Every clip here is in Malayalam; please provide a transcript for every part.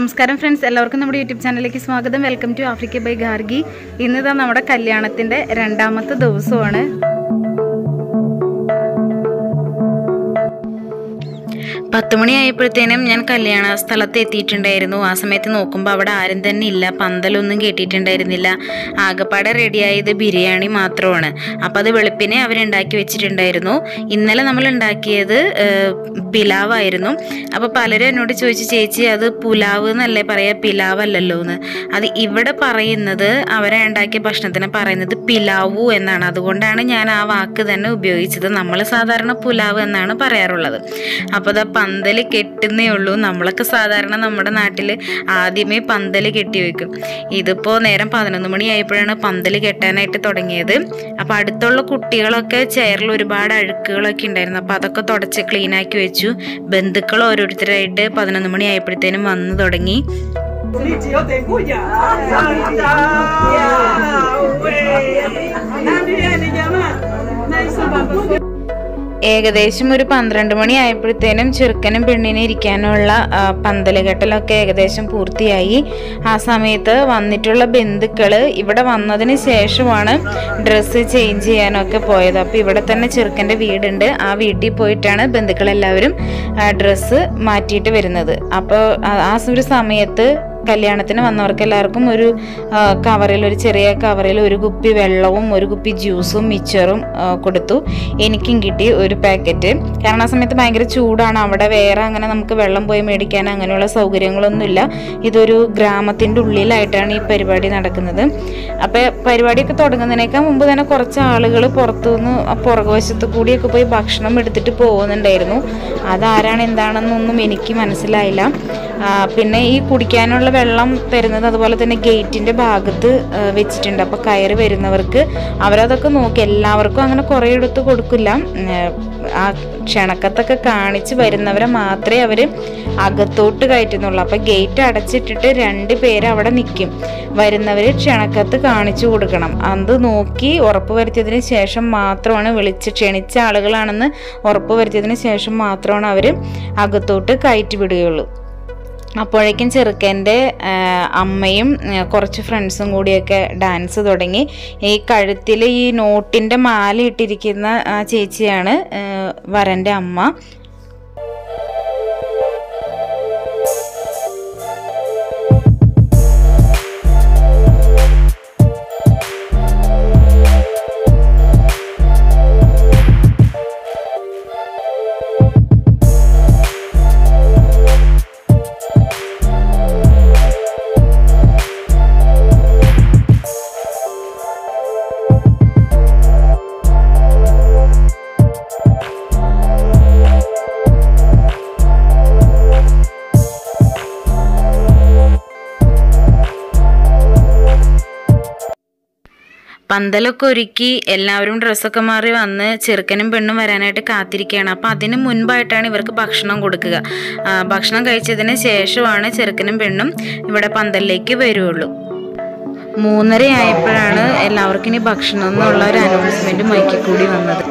നമസ്കാരം ഫ്രണ്ട്സ് എല്ലാവർക്കും നമ്മുടെ യൂട്യൂബ് ചാനലിലേക്ക് സ്വാഗതം welcome to Africa by Gargi ഇന്നിതാ നമ്മുടെ കല്യാണത്തിൻ്റെ രണ്ടാമത്തെ ദിവസമാണ് പത്ത് മണിയായപ്പോഴത്തേനും ഞാൻ കല്യാണ സ്ഥലത്ത് എത്തിയിട്ടുണ്ടായിരുന്നു ആ സമയത്ത് നോക്കുമ്പോൾ അവിടെ ആരും തന്നെ ഇല്ല പന്തലൊന്നും കെട്ടിയിട്ടുണ്ടായിരുന്നില്ല ആകപ്പാടെ റെഡിയായത് ബിരിയാണി മാത്രമാണ് അപ്പോൾ അത് വെളുപ്പിനെ അവരുണ്ടാക്കി വെച്ചിട്ടുണ്ടായിരുന്നു ഇന്നലെ നമ്മൾ ഉണ്ടാക്കിയത് ഏഹ്, പിലാവായിരുന്നു അപ്പോൾ പലരും എന്നോട് ചോദിച്ചു ചേച്ചി അത് പുലാവ് എന്നല്ലേ പറയാ പിലാവല്ലല്ലോ എന്ന് അത് ഇവിടെ പറയുന്നത് അവരെ ഉണ്ടാക്കിയ ഭക്ഷണത്തിന് പറയുന്നത് പിലാവു എന്നാണ് അതുകൊണ്ടാണ് ഞാൻ ആ വാക്ക് തന്നെ ഉപയോഗിച്ചത് നമ്മൾ സാധാരണ പുലാവ് എന്നാണ് പറയാറുള്ളത് അപ്പോൾ അത് പന്തൽ കെട്ടുന്നേ ഉള്ളൂ നമ്മളൊക്കെ സാധാരണ നമ്മുടെ നാട്ടിൽ ആദ്യമേ പന്തൽ കെട്ടി വെക്കും ഇതിപ്പോൾ നേരം പതിനൊന്ന് മണിയായപ്പോഴാണ് പന്തൽ കെട്ടാനായിട്ട് തുടങ്ങിയത് അപ്പോൾ അടുത്തുള്ള കുട്ടികളൊക്കെ ചെയറിൽ ഒരുപാട് അഴുക്കുകളൊക്കെ ഉണ്ടായിരുന്നു അപ്പോൾ അതൊക്കെ തുടച്ച് ക്ലീനാക്കി വെച്ചു ബന്ധുക്കൾ ഓരോരുത്തരായിട്ട് പതിനൊന്ന് മണി ആയപ്പോഴത്തേനും വന്നു തുടങ്ങി 你只要得过呀！呀喂，那你你家嘛，那是吧？ ഏകദേശം ഒരു പന്ത്രണ്ട് മണി ആയപ്പോഴത്തേനും ചെറുക്കനും പെണ്ണിനും ഇരിക്കാനുള്ള ആ, പന്തല് കെട്ടലൊക്കെ ഏകദേശം പൂർത്തിയായി ആ സമയത്ത് വന്നിട്ടുള്ള ബന്ധുക്കൾ ഇവിടെ വന്നതിന് ശേഷമാണ് ഡ്രസ്സ് ചേഞ്ച് ചെയ്യാനൊക്കെ പോയത് അപ്പോൾ ഇവിടെ തന്നെ ചെറുക്കൻ്റെ വീടുണ്ട് ആ വീട്ടിൽ പോയിട്ടാണ് ബന്ധുക്കളെല്ലാവരും ഡ്രസ്സ് മാറ്റിയിട്ട് വരുന്നത് അപ്പോൾ ആ- ആ ഒരു സമയത്ത് കല്യാണത്തിന് വന്നവർക്ക് എല്ലാവർക്കും ഒരു ആ, കവറിൽ ഒരു ചെറിയ കവറിൽ ഒരു കുപ്പി വെള്ളവും ഒരു കുപ്പി ജ്യൂസും മിച്ചറും ആ, കൊടുത്തു എനിക്കും കിട്ടി ഒരു പാക്കറ്റ് കാരണം ആ സമയത്ത് ഭയങ്കര ചൂടാണ് അവിടെ വേറെ അങ്ങനെ നമുക്ക് വെള്ളം പോയി മേടിക്കാൻ അങ്ങനെയുള്ള സൗകര്യങ്ങളൊന്നുമില്ല ഇതൊരു ഗ്രാമത്തിൻ്റെ ഉള്ളിലായിട്ടാണ് ഈ പരിപാടി നടക്കുന്നത് അപ്പോൾ പരിപാടിയൊക്കെ തുടങ്ങുന്നതിനേക്കാൾ മുമ്പ് തന്നെ കുറച്ച് ആളുകൾ പുറത്തുനിന്ന് ആ പുറകുവശത്ത് കൂടിയൊക്കെ പോയി ഭക്ഷണം എടുത്തിട്ട് പോകുന്നുണ്ടായിരുന്നു അതാരാണ് എന്താണെന്നൊന്നും എനിക്ക് മനസ്സിലായില്ല ആ, പിന്നെ ഈ കുടിക്കാനുള്ള വെള്ളം തരുന്നത് അതുപോലെ തന്നെ ഗേറ്റിൻ്റെ ഭാഗത്ത് ആ, വെച്ചിട്ടുണ്ട് അപ്പോൾ കയറി വരുന്നവർക്ക് അവരതൊക്കെ നോക്കി എല്ലാവർക്കും അങ്ങനെ കുറേ എടുത്ത് കൊടുക്കില്ല ഉം, ആ ക്ഷണക്കത്തൊക്കെ കാണിച്ച് വരുന്നവരെ മാത്രമേ അവർ അകത്തോട്ട് കയറ്റുന്നുള്ളൂ അപ്പോൾ ഗേറ്റ് അടച്ചിട്ടിട്ട് രണ്ട് പേര് അവിടെ നിൽക്കും വരുന്നവർ ക്ഷണക്കത്ത് കാണിച്ചു കൊടുക്കണം അത് നോക്കി ഉറപ്പ് വരുത്തിയതിന് ശേഷം മാത്രമാണ് വിളിച്ച് ക്ഷണിച്ച ആളുകളാണെന്ന് ഉറപ്പ് വരുത്തിയതിന് ശേഷം മാത്രമാണ് അവർ അകത്തോട്ട് കയറ്റി വിടുകയുള്ളൂ അപ്പോഴേക്കും ചെറുക്കൻ്റെ ആ, അമ്മയും ആ, കുറച്ച് ഫ്രണ്ട്സും കൂടിയൊക്കെ ഡാൻസ് തുടങ്ങി ഈ കഴുത്തിൽ ഈ നോട്ടിൻ്റെ മാല ഇട്ടിരിക്കുന്ന ആ ചേച്ചിയാണ് ആ, വരൻ്റെ അമ്മ പന്തലൊക്കെ ഒരുക്കി എല്ലാവരും ഡ്രസ്സൊക്കെ മാറി വന്ന് ചെറുക്കനും പെണ്ണും വരാനായിട്ട് കാത്തിരിക്കുകയാണ് അപ്പം അതിന് മുൻപായിട്ടാണ് ഇവർക്ക് ഭക്ഷണം കൊടുക്കുക ആ, ഭക്ഷണം കഴിച്ചതിന് ശേഷമാണ് ചെറുക്കനും പെണ്ണും ഇവിടെ പന്തലിലേക്ക് വരുള്ളൂ മൂന്നര ആയപ്പോഴാണ് എല്ലാവർക്കും ഇനി ഭക്ഷണം എന്നുള്ള ഒരു അനൗൺസ്മെന്റ് മൈക്കിൽ കൂടി വന്നത്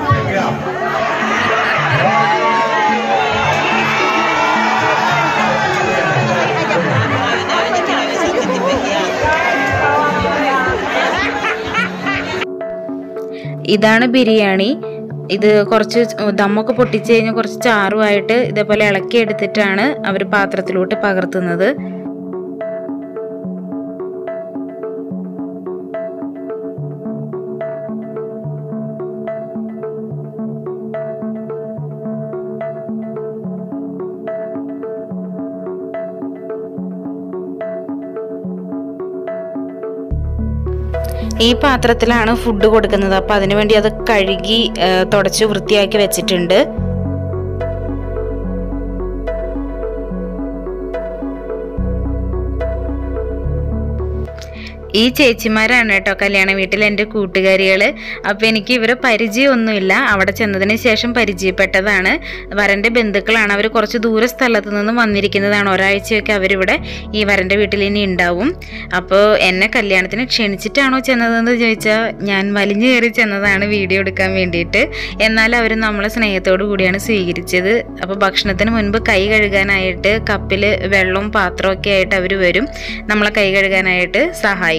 ഇതാണ് ബിരിയാണി ഇത് കുറച്ച് ദമ്മൊക്കെ പൊട്ടിച്ച് കഴിഞ്ഞ് കുറച്ച് ചാറുമായിട്ട് ഇതേപോലെ ഇളക്കി എടുത്തിട്ടാണ് അവർ പാത്രത്തിലോട്ട് പകർത്തുന്നത് ഈ പാത്രത്തിലാണ് ഫുഡ് കൊടുക്കുന്നത് അപ്പോൾ അതിനുവേണ്ടി അത് കഴുകി ആ, തുടച്ച് വൃത്തിയാക്കി വെച്ചിട്ടുണ്ട് ഈ ചേച്ചിമാരാണ് കേട്ടോ കല്യാണ വീട്ടിൽ എൻ്റെ കൂട്ടുകാരികൾ അപ്പോൾ എനിക്ക് ഇവരെ പരിചയമൊന്നുമില്ല അവിടെ ചെന്നതിന് ശേഷം പരിചയപ്പെട്ടതാണ് വരൻ്റെ ബന്ധുക്കളാണ് അവർ കുറച്ച് ദൂര സ്ഥലത്ത് നിന്നും വന്നിരിക്കുന്നതാണ് ഒരാഴ്ചയൊക്കെ അവരിവിടെ ഈ വരൻ്റെ വീട്ടിൽ ഇനി ഉണ്ടാവും അപ്പോൾ എന്നെ കല്യാണത്തിന് ക്ഷണിച്ചിട്ടാണോ ചെന്നതെന്ന് ചോദിച്ചാൽ ഞാൻ വലിഞ്ഞു കയറി ചെന്നതാണ് വീഡിയോ എടുക്കാൻ വേണ്ടിയിട്ട് എന്നാൽ അവർ നമ്മളെ സ്നേഹത്തോടു കൂടിയാണ് സ്വീകരിച്ചത് അപ്പോൾ ഭക്ഷണത്തിന് മുൻപ് കൈ കഴുകാനായിട്ട് കപ്പിൽ വെള്ളവും പാത്രമൊക്കെ ആയിട്ട് അവർ വരും നമ്മളെ കൈ കഴുകാനായിട്ട് സഹായിക്കും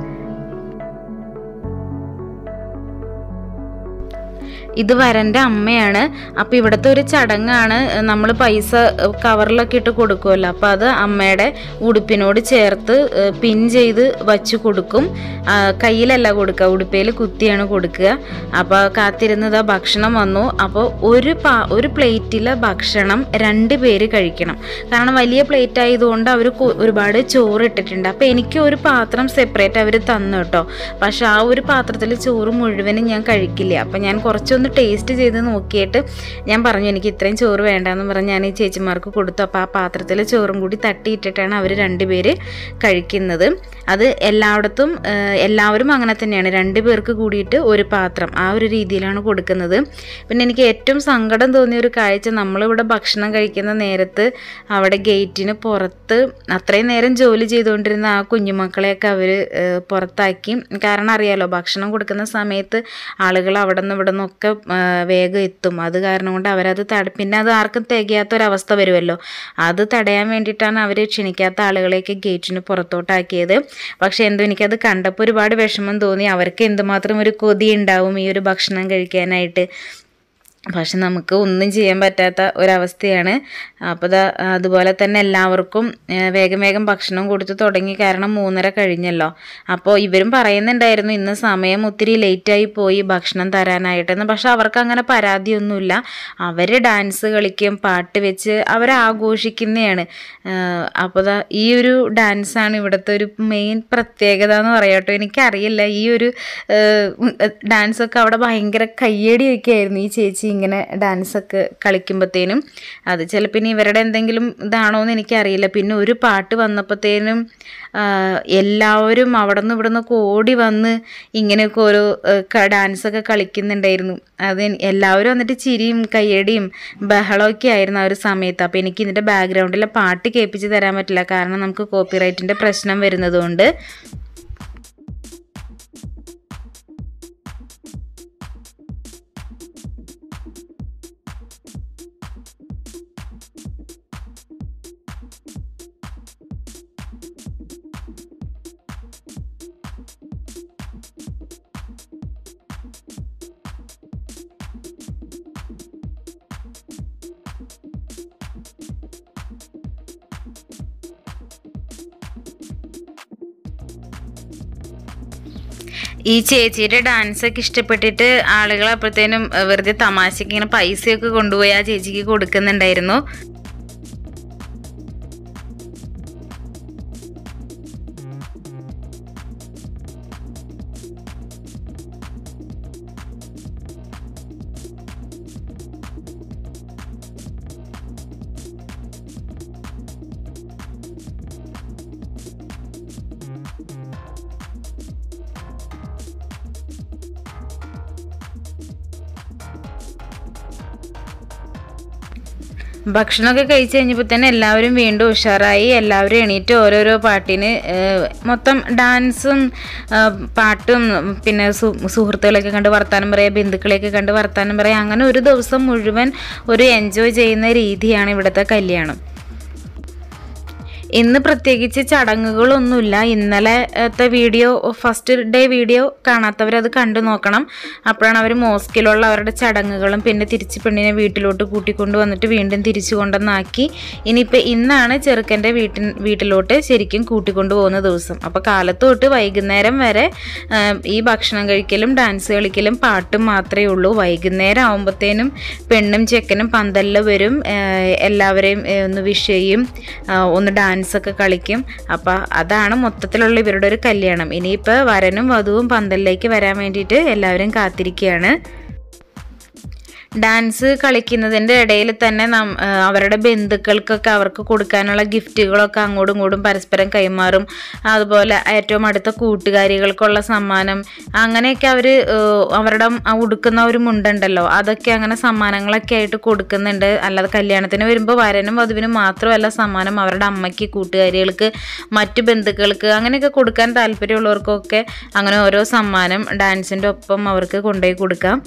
ഇത് വരൻ്റെ അമ്മയാണ് അപ്പോൾ ഇവിടുത്തെ ഒരു ചടങ്ങാണ് നമ്മൾ പൈസ കവറിലൊക്കെ ഇട്ട് കൊടുക്കുമല്ലോ അപ്പോൾ അത് അമ്മയുടെ ഉടുപ്പിനോട് ചേർത്ത് ഏഹ്, പിൻ ചെയ്ത് വച്ച് കൊടുക്കും ആ, കയ്യിലല്ല കൊടുക്കുക ഉടുപ്പയിൽ കുത്തിയാണ് കൊടുക്കുക അപ്പോൾ കാത്തിരുന്നത് ഭക്ഷണം വന്നു അപ്പോൾ ഒരു പാ ഒരു പ്ലേറ്റിലെ ഭക്ഷണം രണ്ട് പേര് കഴിക്കണം കാരണം വലിയ പ്ലേറ്റ് ആയതുകൊണ്ട് അവർ ഒരുപാട് ചോറ് ഇട്ടിട്ടുണ്ട് അപ്പോൾ എനിക്ക് ഒരു പാത്രം സെപ്പറേറ്റ് അവർ തന്നു കേട്ടോ പക്ഷെ ആ ഒരു പാത്രത്തിൽ ചോറ് മുഴുവനും ഞാൻ കഴിക്കില്ല അപ്പം ഞാൻ കുറച്ചൊന്ന് ടേസ്റ്റ് ചെയ്ത് നോക്കിയിട്ട് ഞാൻ പറഞ്ഞു എനിക്ക് ഇത്രയും ചോറ് വേണ്ടാന്ന് പറഞ്ഞ് ഞാൻ ഈ ചേച്ചിമാർക്ക് കൊടുത്തു അപ്പോൾ ആ പാത്രത്തിൽ ചോറും കൂടി തട്ടിയിട്ടിട്ടാണ് അവർ രണ്ടുപേര് കഴിക്കുന്നത് അത് എല്ലായിടത്തും ഏഹ്, എല്ലാവരും അങ്ങനെ തന്നെയാണ് രണ്ട് പേർക്ക് കൂടിയിട്ട് ഒരു പാത്രം ആ ഒരു രീതിയിലാണ് കൊടുക്കുന്നത് പിന്നെ എനിക്ക് ഏറ്റവും സങ്കടം തോന്നിയ ഒരു കാഴ്ച നമ്മളിവിടെ ഭക്ഷണം കഴിക്കുന്ന നേരത്ത് അവിടെ ഗേറ്റിന് പുറത്ത് അത്രയും നേരം ജോലി ചെയ്തുകൊണ്ടിരുന്ന ആ കുഞ്ഞുമക്കളെയൊക്കെ അവർ പുറത്താക്കി കാരണം അറിയാലോ ഭക്ഷണം കൊടുക്കുന്ന സമയത്ത് ആളുകൾ അവിടെ നിന്ന് ഇവിടെ നിന്നൊക്കെ വേഗം എത്തും അത് കാരണം കൊണ്ട് അവരത് തട പിന്നെ അത് ആർക്കും തികയാത്തൊരവസ്ഥ വരുമല്ലോ അത് തടയാൻ വേണ്ടിയിട്ടാണ് അവർ ക്ഷണിക്കാത്ത ആളുകളെയൊക്കെ ഗേറ്റിന് പുറത്തോട്ടാക്കിയത് പക്ഷെ എന്തോ എനിക്കത് കണ്ടപ്പോൾ ഒരുപാട് വിഷമം തോന്നി അവർക്ക് എന്തുമാത്രം ഒരു കൊതി ഉണ്ടാവും ഈ ഒരു ഭക്ഷണം കഴിക്കാനായിട്ട് പക്ഷെ നമുക്ക് ഒന്നും ചെയ്യാൻ പറ്റാത്ത ഒരവസ്ഥയാണ് അപ്പോൾ ദാ അതുപോലെ തന്നെ എല്ലാവർക്കും ഏ, വേഗം വേഗം ഭക്ഷണം കൊടുത്ത് തുടങ്ങി കാരണം മൂന്നര കഴിഞ്ഞല്ലോ അപ്പോൾ ഇവരും പറയുന്നുണ്ടായിരുന്നു ഇന്ന് സമയം ഒത്തിരി ലേറ്റായി പോയി ഭക്ഷണം തരാനായിട്ടെന്ന് പക്ഷെ അവർക്ക് അങ്ങനെ പരാതിയൊന്നുമില്ല അവർ ഡാൻസ് കളിക്കും പാട്ട് വെച്ച് അവർ ആഘോഷിക്കുന്നതാണ് അപ്പോൾ ദാ ഈ ഒരു ഡാൻസാണ് ഇവിടുത്തെ ഒരു മെയിൻ പ്രത്യേകത എന്ന് പറയാട്ടോ എനിക്കറിയില്ല ഈ ഒരു ഡാൻസൊക്കെ അവിടെ ഭയങ്കര കയ്യടിയൊക്കെ ആയിരുന്നു ഈ ചേച്ചി ഇങ്ങനെ ഡാൻസൊക്കെ കളിക്കുമ്പോഴത്തേനും അത് ചിലപ്പോൾ ഇനി ഇവരുടെ എന്തെങ്കിലും ഇതാണോ എന്ന് എനിക്കറിയില്ല പിന്നെ ഒരു പാട്ട് വന്നപ്പോഴത്തേനും എല്ലാവരും അവിടെ നിന്ന് ഇവിടെ നിന്നൊക്കെ ഓടി വന്ന് ഇങ്ങനെയൊക്കെ ഓരോ ഡാൻസൊക്കെ കളിക്കുന്നുണ്ടായിരുന്നു അത് എനി- എല്ലാവരും വന്നിട്ട് ചിരിയും കയ്യടിയും ബഹളമൊക്കെ ആയിരുന്നു ആ ഒരു സമയത്ത് അപ്പോൾ എനിക്ക് ഇതിൻ്റെ ബാക്ക്ഗ്രൗണ്ടിലെ പാട്ട് കേൾപ്പിച്ച് തരാൻ പറ്റില്ല കാരണം നമുക്ക് കോപ്പിറൈറ്റിൻ്റെ പ്രശ്നം വരുന്നതുകൊണ്ട് ഈ ചേച്ചിയുടെ ഡാൻസ് ഒക്കെ ഇഷ്ടപ്പെട്ടിട്ട് ആളുകൾ അപ്പോഴത്തേനും ഏഹ്, വെറുതെ തമാശക്ക് ഇങ്ങനെ പൈസയൊക്കെ കൊണ്ടുപോയി ആ ചേച്ചിക്ക് കൊടുക്കുന്നുണ്ടായിരുന്നു ഭക്ഷണമൊക്കെ കഴിച്ച് കഴിഞ്ഞപ്പോൾ തന്നെ എല്ലാവരും വീണ്ടും ഉഷാറായി എല്ലാവരും എണീറ്റ് ഓരോരോ പാട്ടിന് ഏഹ്, മൊത്തം ഡാൻസും ഏഹ്, പാട്ടും പിന്നെ സു സുഹൃത്തുക്കളെയൊക്കെ കണ്ട് വർത്താനം പറയുക ബന്ധുക്കളെയൊക്കെ കണ്ട് വർത്താനം പറയുക അങ്ങനെ ഒരു ദിവസം മുഴുവൻ ഒരു എൻജോയ് ചെയ്യുന്ന രീതിയാണ് ഇവിടുത്തെ കല്യാണം ഇന്ന് പ്രത്യേകിച്ച് ചടങ്ങുകളൊന്നുമില്ല ഇന്നലത്തെ വീഡിയോ ഫസ്റ്റ് ഡേ വീഡിയോ കാണാത്തവർ അത് കണ്ടു നോക്കണം അപ്പോഴാണ് അവർ മോസ്കിലുള്ള അവരുടെ ചടങ്ങുകളും പിന്നെ തിരിച്ച് പെണ്ണിനെ വീട്ടിലോട്ട് കൂട്ടിക്കൊണ്ട് വന്നിട്ട് വീണ്ടും തിരിച്ചു കൊണ്ടുവന്നാക്കി ഇനിയിപ്പോൾ ഇന്നാണ് ചെറുക്കൻ്റെ വീട്ടിൻ വീട്ടിലോട്ട് ശരിക്കും കൂട്ടിക്കൊണ്ടു പോകുന്ന ദിവസം അപ്പോൾ കാലത്ത് തൊട്ട് വൈകുന്നേരം വരെ ആ, ഈ ഭക്ഷണം കഴിക്കലും ഡാൻസ് കളിക്കലും പാട്ടും മാത്രമേ ഉള്ളൂ വൈകുന്നേരം ആകുമ്പോഴത്തേനും പെണ്ണും ചെക്കനും പന്തലിൽ വരും ആ, എല്ലാവരെയും ആ, ഒന്ന് വിഷ് ചെയ്യും ആ, ഒന്ന് ഡാൻസൊക്കെ കളിക്കും അപ്പോൾ അതാണ് മൊത്തത്തിലുള്ള ഇവരുടെ ഒരു കല്യാണം ഇനിയിപ്പോൾ വരനും വധുവും പന്തലിലേക്ക് വരാൻ വേണ്ടിയിട്ട് എല്ലാവരും കാത്തിരിക്കുകയാണ് ഡാൻസ് കളിക്കുന്നതിൻ്റെ ഇടയിൽ തന്നെ നം ആ, അവരുടെ ബന്ധുക്കൾക്കൊക്കെ അവർക്ക് കൊടുക്കാനുള്ള ഗിഫ്റ്റുകളൊക്കെ അങ്ങോട്ടും ഇങ്ങോട്ടും പരസ്പരം കൈമാറും അതുപോലെ ഏറ്റവും അടുത്ത കൂട്ടുകാരികൾക്കുള്ള സമ്മാനം അങ്ങനെയൊക്കെ അവർ അവരുടെ ആ ഉടുക്കുന്ന ഒരു മുണ്ടുണ്ടല്ലോ അതൊക്കെ അങ്ങനെ സമ്മാനങ്ങളൊക്കെ ആയിട്ട് കൊടുക്കുന്നുണ്ട് അല്ലാതെ കല്യാണത്തിന് വരുമ്പോൾ വരനും വധുവിനും മാത്രമല്ല സമ്മാനം അവരുടെ അമ്മയ്ക്ക് കൂട്ടുകാരികൾക്ക് മറ്റു ബന്ധുക്കൾക്ക് അങ്ങനെയൊക്കെ കൊടുക്കാൻ താല്പര്യമുള്ളവർക്കൊക്കെ അങ്ങനെ ഓരോ സമ്മാനം ഡാൻസിൻ്റെ ഒപ്പം അവർക്ക് കൊണ്ടുപോയി കൊടുക്കാം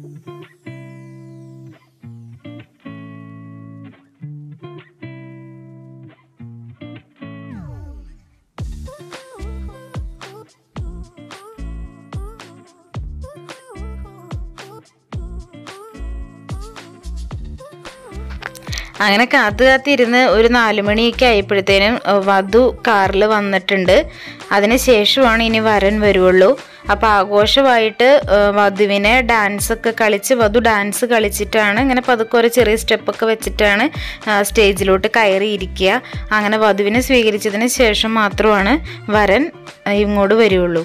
അങ്ങനെ കാത്തു കാത്തിരുന്ന് ഒരു നാല് മണിയൊക്കെ ആയപ്പോഴത്തേനും അഹ് വധു കാറിൽ വന്നിട്ടുണ്ട് അതിന് ശേഷമാണ് ഇനി വരൻ വരുള്ളൂ അപ്പോൾ ആഘോഷമായിട്ട് അഹ് വധുവിനെ ഡാൻസ് ഒക്കെ കളിച്ച് വധു ഡാൻസ് കളിച്ചിട്ടാണ് ഇങ്ങനെ പതുക്കെ ഒരു ചെറിയ സ്റ്റെപ്പൊക്കെ വെച്ചിട്ടാണ് അഹ് സ്റ്റേജിലോട്ട് കയറിയിരിക്കുക അങ്ങനെ വധുവിനെ സ്വീകരിച്ചതിന് ശേഷം മാത്രമാണ് വരൻ അഹ് ഇങ്ങോട്ട് വരുള്ളൂ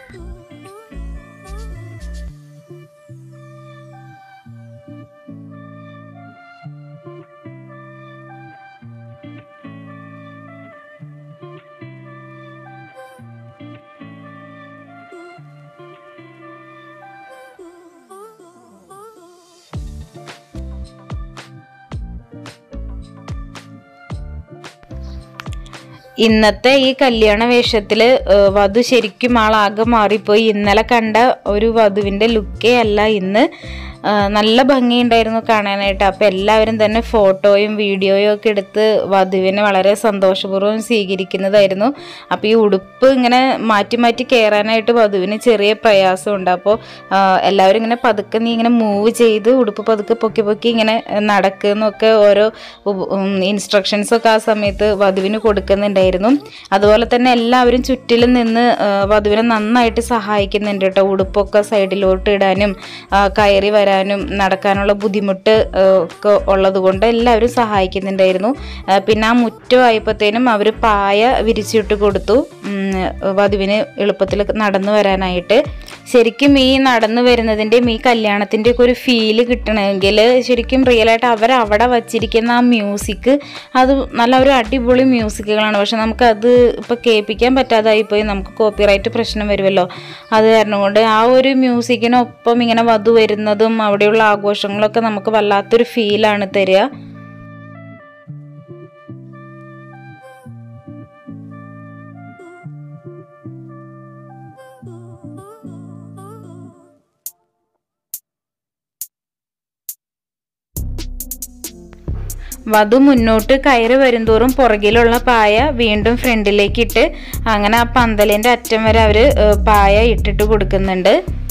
ഇന്നത്തെ ഈ കല്യാണ വേഷത്തിൽ വധു ശരിക്കും ആളാകെ മാറിപ്പോയി ഇന്നലെ കണ്ട ഒരു വധുവിൻ്റെ ലുക്കേ അല്ല ഇന്ന് ആ, നല്ല ഭംഗിയുണ്ടായിരുന്നു കാണാനായിട്ട് അപ്പോൾ എല്ലാവരും തന്നെ ഫോട്ടോയും വീഡിയോയും ഒക്കെ എടുത്ത് വധുവിനെ വളരെ സന്തോഷപൂർവ്വം സ്വീകരിക്കുന്നതായിരുന്നു അപ്പോൾ ഈ ഉടുപ്പ് ഇങ്ങനെ മാറ്റി മാറ്റി കയറാനായിട്ട് വധുവിന് ചെറിയ പ്രയാസമുണ്ട് അപ്പോൾ ആ, എല്ലാവരും ഇങ്ങനെ പതുക്കെ നീ ഇങ്ങനെ മൂവ് ചെയ്ത് ഉടുപ്പ് പതുക്കെ പൊക്കി പൊക്കി ഇങ്ങനെ നടക്കുന്നൊക്കെ ഓരോ ഇൻസ്ട്രക്ഷൻസ് ഒക്കെ ആ സമയത്ത് വധുവിന് കൊടുക്കുന്നുണ്ടായിരുന്നു അതുപോലെ തന്നെ എല്ലാവരും ചുറ്റിലും നിന്ന് ആ, വധുവിനെ നന്നായിട്ട് സഹായിക്കുന്നുണ്ട് കേട്ടോ ഉടുപ്പൊക്കെ സൈഡിലോട്ട് ഇടാനും ആ, കയറി വരാനും നടക്കാനുള്ള ബുദ്ധിമുട്ട് ആ, ഒക്കെ ഉള്ളത് കൊണ്ട് എല്ലാവരും സഹായിക്കുന്നുണ്ടായിരുന്നു ആ, പിന്നെ ആ മുറ്റമായപ്പോഴത്തേനും അവർ പായ വിരിച്ചിട്ട് കൊടുത്തു ഉം, വധുവിന് എളുപ്പത്തിൽ നടന്നു വരാനായിട്ട് ശരിക്കും ഈ നടന്നു വരുന്നതിൻ്റെയും ഈ കല്യാണത്തിൻ്റെ ഒക്കെ ഒരു ഫീല് കിട്ടണമെങ്കിൽ ശരിക്കും റിയലായിട്ട് അവർ അവിടെ വച്ചിരിക്കുന്ന ആ മ്യൂസിക് അത് നല്ല ഒരു അടിപൊളി മ്യൂസിക്കുകളാണ് പക്ഷെ നമുക്കത് ഇപ്പോൾ കേൾപ്പിക്കാൻ പറ്റാതായിപ്പോയി നമുക്ക് കോപ്പിറൈറ്റ് പ്രശ്നം വരുമല്ലോ അത് കാരണം കൊണ്ട് ആ ഒരു മ്യൂസിക്കിനൊപ്പം ഇങ്ങനെ വധു വരുന്നതും അവിടെയുള്ള ആഘോഷങ്ങളൊക്കെ നമുക്ക് വല്ലാത്തൊരു ഫീലാണ് തരിക വധു മുന്നോട്ട് കയറി വരുന്തോറും പുറകിലുള്ള പായ വീണ്ടും ഫ്രണ്ടിലേക്ക് ഇട്ട് അങ്ങനെ ആ പന്തലിൻ്റെ അറ്റം വരെ അവർ പായ ഇട്ടിട്ട് കൊടുക്കുന്നുണ്ട്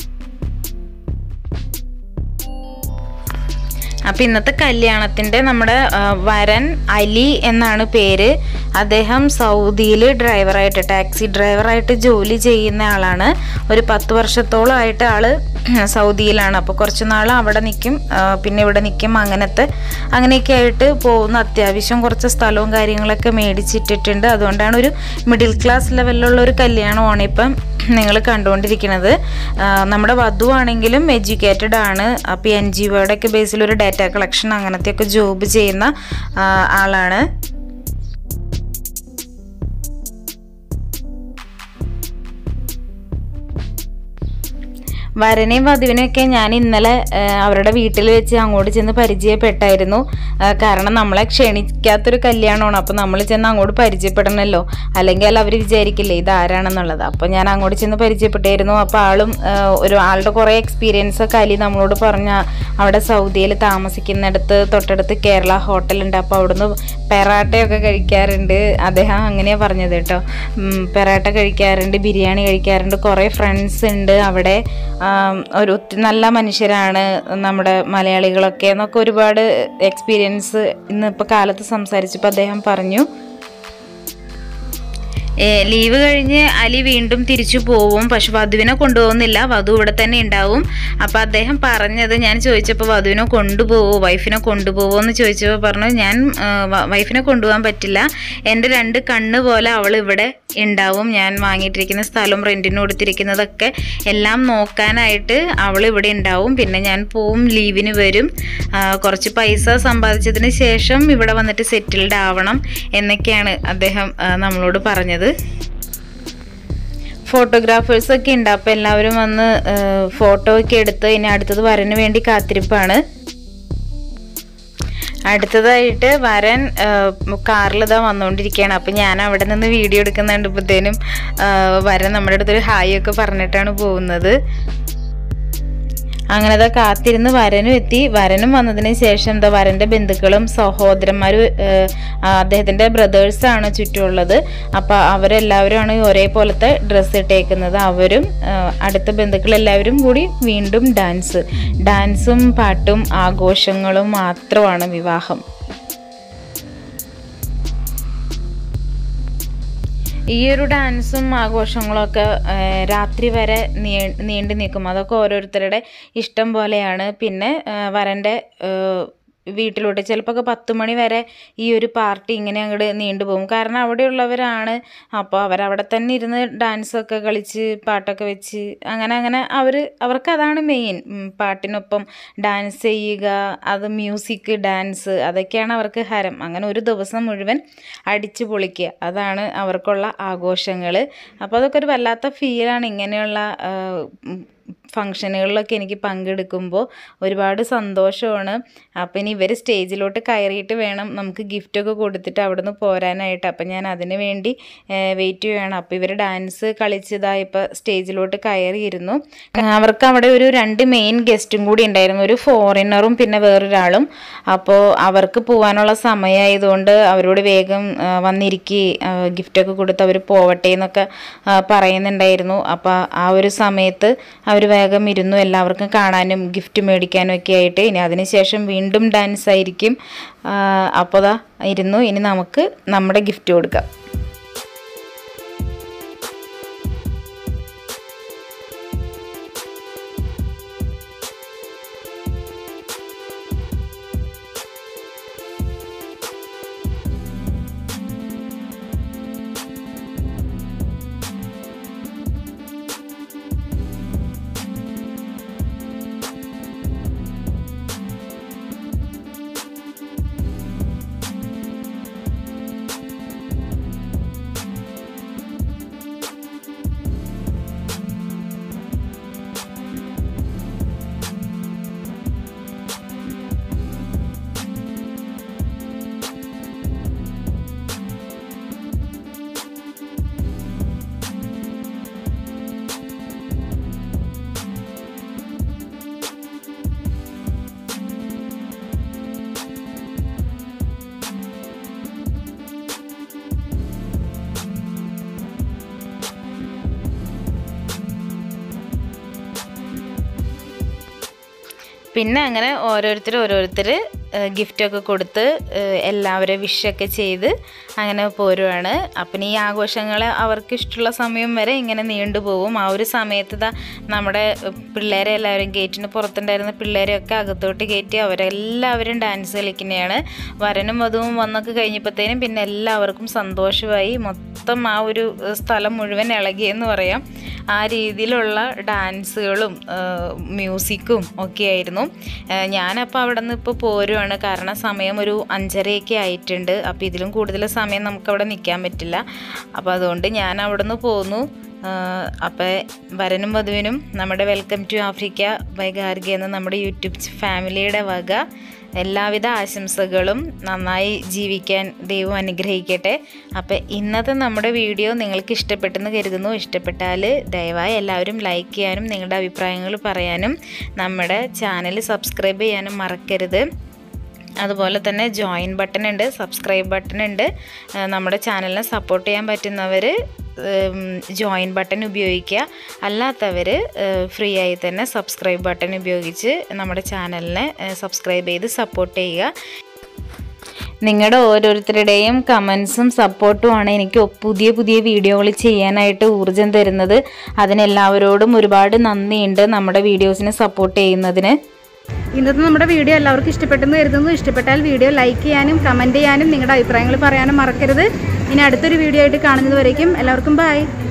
അപ്പം ഇന്നത്തെ കല്യാണത്തിൻ്റെ നമ്മുടെ ആ, വരൻ അലി എന്നാണ് പേര് അദ്ദേഹം സൗദിയിൽ ഡ്രൈവറായിട്ട് ടാക്സി ഡ്രൈവറായിട്ട് ജോലി ചെയ്യുന്ന ആളാണ് ഒരു പത്ത് വർഷത്തോളമായിട്ട് ആള് സൗദിയിലാണ് അപ്പോൾ കുറച്ച് നാൾ അവിടെ നിൽക്കും ആ, പിന്നെ ഇവിടെ നിൽക്കും അങ്ങനത്തെ അങ്ങനെയൊക്കെ ആയിട്ട് പോകുന്ന അത്യാവശ്യം കുറച്ച് സ്ഥലവും കാര്യങ്ങളൊക്കെ മേടിച്ചിട്ടിട്ടുണ്ട് അതുകൊണ്ടാണ് ഒരു മിഡിൽ ക്ലാസ് ലെവലിലുള്ള ഒരു കല്യാണമാണ് ഇപ്പം നിങ്ങൾ കണ്ടുകൊണ്ടിരിക്കുന്നത് ആ, നമ്മുടെ വധു ആണെങ്കിലും എഡ്യൂക്കേറ്റഡ് ആണ് അപ്പോൾ എൻ ജി ഒയുടെ ഒക്കെ ബേസിൽ ഒരു ഡാറ്റ കളക്ഷൻ അങ്ങനത്തെയൊക്കെ ജോബ് ചെയ്യുന്ന ആ, ആളാണ് വരനെയും വധുവിനെയൊക്കെ ഞാൻ ഇന്നലെ ആ, അവരുടെ വീട്ടിൽ വെച്ച് അങ്ങോട്ട് ചെന്ന് പരിചയപ്പെട്ടായിരുന്നു ആ, കാരണം നമ്മളെ ക്ഷണിക്കാത്തൊരു കല്യാണമാണ് അപ്പോൾ നമ്മൾ ചെന്ന് അങ്ങോട്ട് പരിചയപ്പെടണമല്ലോ അല്ലെങ്കിൽ അവർ വിചാരിക്കില്ലേ ഇത് ആരാണെന്നുള്ളത് അപ്പോൾ ഞാൻ അങ്ങോട്ട് ചെന്ന് പരിചയപ്പെട്ടായിരുന്നു അപ്പോൾ ആളും ആ, ഒരു ആളുടെ കുറേ എക്സ്പീരിയൻസ് ഒക്കെ അലി നമ്മളോട് പറഞ്ഞ അവിടെ സൗദിയിൽ താമസിക്കുന്നിടത്ത് തൊട്ടടുത്ത് കേരള ഹോട്ടലുണ്ട് അപ്പോൾ അവിടുന്ന് പെറാട്ടയൊക്കെ കഴിക്കാറുണ്ട് അദ്ദേഹം അങ്ങനെയാണ് പറഞ്ഞത് കേട്ടോ ഉം, പെറാട്ട കഴിക്കാറുണ്ട് ബിരിയാണി കഴിക്കാറുണ്ട് കുറേ ഫ്രണ്ട്സ് ഉണ്ട് അവിടെ ആം, ഒരു ഒത്തിരി നല്ല മനുഷ്യരാണ് നമ്മുടെ മലയാളികളൊക്കെ എന്നൊക്കെ ഒരുപാട് എക്സ്പീരിയൻസ് ഇന്ന് ഇപ്പോൾ കാലത്ത് സംസാരിച്ചപ്പോൾ അദ്ദേഹം പറഞ്ഞു ഏ, ലീവ് കഴിഞ്ഞ് അലി വീണ്ടും തിരിച്ചു പോവും പക്ഷെ വധുവിനെ കൊണ്ടുപോകുന്നില്ല വധു ഇവിടെ തന്നെ ഉണ്ടാവും അപ്പോൾ അദ്ദേഹം പറഞ്ഞത് ഞാൻ ചോദിച്ചപ്പോൾ വധുവിനെ കൊണ്ടുപോകുമോ വൈഫിനെ കൊണ്ടുപോകുമോ എന്ന് ചോദിച്ചപ്പോൾ പറഞ്ഞു ഞാൻ ആ, വ- വൈഫിനെ കൊണ്ടുപോകാൻ പറ്റില്ല എൻ്റെ രണ്ട് കണ്ണ് പോലെ അവൾ ഇവിടെ ഉണ്ടാവും ഞാൻ വാങ്ങിയിട്ടിരിക്കുന്ന സ്ഥലവും റെൻറ്റിന് കൊടുത്തിരിക്കുന്നതൊക്കെ എല്ലാം നോക്കാനായിട്ട് അവൾ ഇവിടെ ഉണ്ടാവും പിന്നെ ഞാൻ പോവും ലീവിന് വരും ആ, കുറച്ച് പൈസ സമ്പാദിച്ചതിന് ശേഷം ഇവിടെ വന്നിട്ട് സെറ്റിൽഡ് ആവണം എന്നൊക്കെയാണ് അദ്ദേഹം ആ, നമ്മളോട് പറഞ്ഞത് ഫോട്ടോഗ്രാഫേഴ്സ് ഒക്കെ ഉണ്ട് അപ്പോൾ എല്ലാവരും വന്ന് ഫോട്ടോ ഒക്കെ എടുത്ത് ഇനി അടുത്തത് വരന് വേണ്ടി കാത്തിരിപ്പാണ് അടുത്തതായിട്ട് വരൻ കാറിൽ ഇതാ വന്നുകൊണ്ടിരിക്കുകയാണ് അപ്പം ഞാൻ അവിടെ നിന്ന് വീഡിയോ എടുക്കുന്നുണ്ടപ്പോഴത്തേനും വരൻ നമ്മുടെ അടുത്തൊരു ഹായ് ഒക്കെ പറഞ്ഞിട്ടാണ് പോകുന്നത് അങ്ങനെ ഇതാ കാത്തിരുന്ന് വരനും എത്തി വരനും വന്നതിന് ശേഷം എന്താ വരൻ്റെ ബന്ധുക്കളും സഹോദരന്മാരും ഏഹ്, ആ, അദ്ദേഹത്തിൻ്റെ ബ്രദേഴ്സാണ് ചുറ്റുമുള്ളത് അപ്പോൾ അവരെല്ലാവരുമാണ് ഒരേപോലത്തെ ഡ്രസ്സ് ഇട്ടേക്കുന്നത് അവരും ഏഹ്, അടുത്ത ബന്ധുക്കളെല്ലാവരും കൂടി വീണ്ടും ഡാൻസ് ഡാൻസും പാട്ടും ആഘോഷങ്ങളും മാത്രമാണ് വിവാഹം ഈ ഒരു ഡാൻസും ആഘോഷങ്ങളും ഒക്കെ ഏഹ്, രാത്രി വരെ നീ- നീണ്ടു നിൽക്കും അതൊക്കെ ഓരോരുത്തരുടെ ഇഷ്ടം പോലെയാണ് പിന്നെ ഏഹ്, വരൻ്റെ ഏഹ്, വീട്ടിലോട്ട് ചിലപ്പോൾ ഒക്കെ പത്ത് മണി വരെ ഈ ഒരു പാർട്ടി ഇങ്ങനെ അങ്ങോട്ട് നീണ്ടുപോകും കാരണം അവിടെയുള്ളവരാണ് അപ്പോൾ അവരവിടെ തന്നെ ഇരുന്ന് ഡാൻസൊക്കെ കളിച്ച് പാട്ടൊക്കെ വെച്ച് അങ്ങനെ അങ്ങനെ അവർ അവർക്ക് അതാണ് മെയിൻ പാട്ടിനൊപ്പം ഡാൻസ് ചെയ്യുക അത് മ്യൂസിക് ഡാൻസ് അതൊക്കെയാണ് അവർക്ക് ഹരം അങ്ങനെ ഒരു ദിവസം മുഴുവൻ അടിച്ചു പൊളിക്കുക അതാണ് അവർക്കുള്ള ആഘോഷങ്ങൾ അപ്പോൾ അതൊക്കെ ഒരു വല്ലാത്ത ഫീലാണ് ഇങ്ങനെയുള്ള ഫങ്ഷനുകളിലൊക്കെ എനിക്ക് പങ്കെടുക്കുമ്പോൾ ഒരുപാട് സന്തോഷമാണ് അപ്പം ഇനി ഇവർ സ്റ്റേജിലോട്ട് കയറിയിട്ട് വേണം നമുക്ക് ഗിഫ്റ്റൊക്കെ കൊടുത്തിട്ട് അവിടുന്ന് പോരാനായിട്ട് അപ്പം ഞാൻ അതിന് വേണ്ടി വെയിറ്റ് ചെയ്യണം അപ്പോൾ ഇവർ ഡാൻസ് കളിച്ചതാ ഇപ്പോൾ സ്റ്റേജിലോട്ട് കയറിയിരുന്നു അവർക്ക് അവിടെ ഒരു രണ്ട് മെയിൻ ഗസ്റ്റും കൂടി ഉണ്ടായിരുന്നു ഒരു ഫോറിനറും പിന്നെ വേറൊരാളും അപ്പോൾ അവർക്ക് പോകാനുള്ള സമയമായതുകൊണ്ട് അവരോട് വേഗം ആ, വന്നിരിക്കി ഗിഫ്റ്റൊക്കെ കൊടുത്ത് അവർ പോവട്ടെ എന്നൊക്കെ ആ, പറയുന്നുണ്ടായിരുന്നു അപ്പോൾ ആ ഒരു സമയത്ത് അവർ വേഗം ഇരുന്നു എല്ലാവർക്കും കാണാനും ഗിഫ്റ്റ് മേടിക്കാനും ഒക്കെ ആയിട്ട് ഇനി അതിനുശേഷം വീണ്ടും ഡാൻസ് ആയിരിക്കും ആ, അപ്പോൾ ദാ ഇരുന്നു ഇനി നമുക്ക് നമ്മുടെ ഗിഫ്റ്റ് കൊടുക്കാം പിന്നെ അങ്ങനെ ഓരോരുത്തർ ഓരോരുത്തർ ഗിഫ്റ്റൊക്കെ കൊടുത്ത് ഏഹ് എല്ലാവരും വിഷൊക്കെ ചെയ്ത് അങ്ങനെ പോരുവാണ് അപ്പം ഈ ആഘോഷങ്ങൾ അവർക്ക് ഇഷ്ടമുള്ള സമയം വരെ ഇങ്ങനെ നീണ്ടുപോകും ആ ഒരു സമയത്ത് ഇതാ നമ്മുടെ പിള്ളേരെ എല്ലാവരും ഗേറ്റിന് പുറത്തുണ്ടായിരുന്ന പിള്ളേരെയൊക്കെ അകത്തോട്ട് കയറ്റി അവരെല്ലാവരും ഡാൻസ് കളിക്കുന്നതാണ് വരനും വധുവും വന്നൊക്കെ കഴിഞ്ഞപ്പോഴത്തേനും പിന്നെ എല്ലാവർക്കും സന്തോഷമായി മൊത്തം ആ ഒരു ഏഹ് സ്ഥലം മുഴുവൻ ഇളകിയെന്ന് പറയാം ആ രീതിയിലുള്ള ഡാൻസുകളും മ്യൂസിക്കും ഒക്കെ ആയിരുന്നു ഏഹ് ഞാനപ്പോൾ അവിടെ നിന്ന് ഇപ്പോൾ പോരുവാണ് കാരണം സമയം ഒരു അഞ്ചരയൊക്കെ ആയിട്ടുണ്ട് അപ്പോൾ ഇതിലും കൂടുതൽ സമയം നമുക്കവിടെ നിൽക്കാൻ പറ്റില്ല അപ്പോൾ അതുകൊണ്ട് ഞാൻ അവിടെ നിന്ന് പോന്നു അപ്പോൾ വരനും വധുവിനും നമ്മുടെ welcome to Africa by Gargi എന്ന നമ്മുടെ യൂട്യൂബ് ഫാമിലിയുടെ വക എല്ലാവിധ ആശംസകളും നന്നായി ജീവിക്കാൻ ദൈവം അനുഗ്രഹിക്കട്ടെ അപ്പോൾ ഇന്നത്തെ നമ്മുടെ വീഡിയോ നിങ്ങൾക്ക് ഇഷ്ടപ്പെട്ടെന്ന് കരുതുന്നു ഇഷ്ടപ്പെട്ടാൽ ദയവായി എല്ലാവരും ലൈക്ക് ചെയ്യാനും നിങ്ങളുടെ അഭിപ്രായങ്ങൾ പറയാനും നമ്മുടെ ചാനൽ സബ്സ്ക്രൈബ് ചെയ്യാനും മറക്കരുത് അതുപോലെ തന്നെ ജോയിൻ ബട്ടൺ ഉണ്ട് സബ്സ്ക്രൈബ് ബട്ടൺ ഉണ്ട് ആ, നമ്മുടെ ചാനലിനെ സപ്പോർട്ട് ചെയ്യാൻ പറ്റുന്നവർ ജോയിൻ ബട്ടൺ ഉപയോഗിക്കുക അല്ലാത്തവർ ഫ്രീ ആയി തന്നെ സബ്സ്ക്രൈബ് ബട്ടൺ ഉപയോഗിച്ച് നമ്മുടെ ചാനലിനെ സബ്സ്ക്രൈബ് ചെയ്ത് സപ്പോർട്ട് ചെയ്യുക നിങ്ങളുടെ ഓരോരുത്തരുടെയും കമൻസും സപ്പോർട്ടുമാണ് എനിക്ക് പുതിയ പുതിയ വീഡിയോകൾ ചെയ്യാനായിട്ട് ഊർജം തരുന്നത് അതിനെല്ലാവരോടും ഒരുപാട് നന്ദിയുണ്ട് നമ്മുടെ വീഡിയോസിനെ സപ്പോർട്ട് ചെയ്യുന്നതിന് ഇന്നത്തെ നമ്മുടെ വീഡിയോ എല്ലാവർക്കും ഇഷ്ടപ്പെട്ടെന്ന് കരുതുന്നു ഇഷ്ടപ്പെട്ടാൽ വീഡിയോ ലൈക്ക് ചെയ്യാനും കമൻറ്റ് ചെയ്യാനും നിങ്ങളുടെ അഭിപ്രായങ്ങൾ പറയാനും മറക്കരുത് ഇനി അടുത്തൊരു വീഡിയോ ആയിട്ട് കാണുന്നത് വരേക്കും എല്ലാവർക്കും ബൈ